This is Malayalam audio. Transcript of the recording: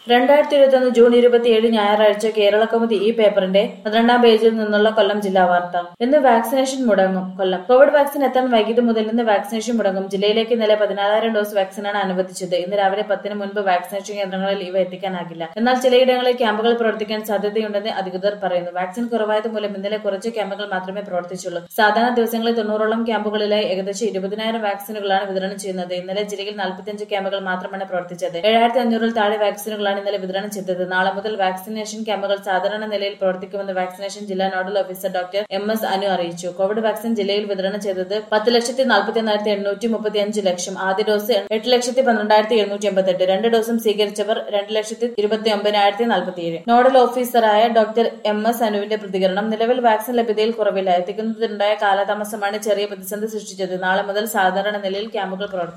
രണ്ടായിരത്തി ഇരുപത്തൊന്ന് ജൂൺ ഇരുപത്തിയേഴ് ഞായറാഴ്ച കേരള കൗമുദി ഈ പേപ്പറിന്റെ പന്ത്രണ്ടാം പേജിൽ നിന്നുള്ള കൊല്ലം ജില്ലാ വാർത്ത ഇന്ന് വാക്സിനേഷൻ മുടങ്ങും കൊല്ലം കോവിഡ് വാക്സിൻ എത്താൻ വൈകിട്ട് മുതൽ ഇന്ന് വാക്സിനേഷൻ മുടങ്ങും ജില്ലയിലേക്ക് ഇന്നലെ പതിനാലായിരം ഡോസ് വാക്സിനാണ് അനുവദിച്ചത് ഇന്ന് രാവിലെ പത്തിന് മുൻപ് വാക്സിനേഷൻ കേന്ദ്രങ്ങളിൽ ഇവ എത്തിക്കാനാകില്ല എന്നാൽ ചിലയിടങ്ങളിൽ ക്യാമ്പുകൾ പ്രവർത്തിക്കാൻ സാധ്യതയുണ്ടെന്ന് അധികൃതർ പറയുന്നു വാക്സിൻ കുറവായത് മൂലം ഇന്നലെ കുറച്ച് ക്യാമ്പുകൾ മാത്രമേ പ്രവർത്തിച്ചുള്ളൂ സാധാരണ ദിവസങ്ങളിൽ തൊണ്ണൂറോളം ക്യാമ്പുകളിലായി ഏകദേശം ഇരുപതിനായിരം വാക്സിനുകളാണ് വിതരണം ചെയ്യുന്നത് ഇന്നലെ ജില്ലയിൽ നാൽപ്പത്തിയഞ്ച് ക്യാമ്പുകൾ മാത്രമാണ് പ്രവർത്തിച്ചത് ഏഴായിരത്തി അഞ്ഞൂറിൽ താഴെ വാക്സിനുകളാണ് ഇന്നലെ വിതരണം ചെയ്തത് നാളെ മുതൽ വാക്സിനേഷൻ ക്യാമ്പുകൾ സാധാരണ നിലയിൽ പ്രവർത്തിക്കുമെന്ന് വാക്സിനേഷൻ ജില്ലാ nodal officer doctor M S Anu അറിയിച്ചു കോവിഡ് വാക്സിൻ ജില്ലയിൽ വിതരണം ചെയ്തത് പത്ത് ലക്ഷത്തി നാൽപ്പത്തി ഒന്നായിരത്തി എണ്ണൂറ്റി മുപ്പത്തി അഞ്ച് ലക്ഷം ആദ്യ ഡോസ് എട്ട് ലക്ഷത്തി പന്ത്രണ്ടായിരത്തി എഴുന്നൂറ്റി എൺപത്തെട്ട് രണ്ട് ഡോസും സ്വീകരിച്ചവർ രണ്ട് ലക്ഷത്തി ഇരുപത്തി ഒമ്പതിനായിരത്തി നാൽപ്പത്തിയേഴ് നോഡൽ ഓഫീസറായ ഡോക്ടർ എം എസ് അനുവിന്റെ പ്രതികരണം നിലവിൽ വാക്സിൻ ലഭ്യതയിൽ കുറവില്ല എത്തിക്കുന്നതിനുണ്ടായ കാലതാമസമാണ് ചെറിയ പ്രതിസന്ധി സൃഷ്ടിച്ചത് നാളെ മുതൽ സാധാരണ നിലയിൽ ക്യാമ്പുകൾ പ്രവർത്തിക്കും